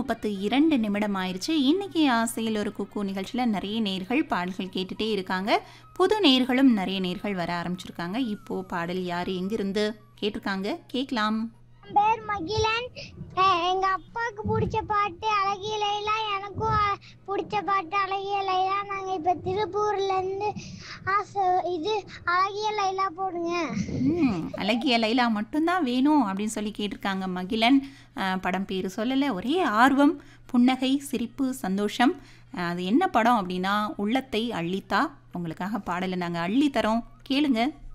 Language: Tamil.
முப்பத்து இரண்டு நிமிடம் ஆயிடுச்சு இன்னைக்கு ஆசையில் ஒரு குக்கு நிகழ்ச்சியில் நிறைய நேர்கள் பாடல்கள் கேட்டுட்டே இருக்காங்க புது நேர்களும் நிறைய நேர்கள் வர ஆரம்பிச்சிருக்காங்க இப்போ பாடல் யார் எங்கிருந்து கேட்டிருக்காங்க கேட்கலாம் என் பேர் மகிழன் எ- எங்க அப்பாவுக்கு பிடிச்ச பாட்டு அழகிய லைலா எனக்கும் அ- பிடிச்ச பாட்டு அழகிய லைலா நாங்க இப்ப திருப்பூர்ல இருந்து ஆசை இது அழகிய லைலா போடுங்க ம், அழகிய லைலா மட்டும்தான் வேணும் அப்படின்னு சொல்லி கேட்டிருக்காங்க மகிழன் அஹ், படம் பேர் சொல்லலை ஒரே ஆர்வம் புன்னகை சிரிப்பு சந்தோஷம் அஹ், அது என்ன படம் அப்படின்னா உள்ளத்தை அள்ளித்தா உங்களுக்காக பாடலை நாங்கள் அள்ளி தரோம் கேளுங்க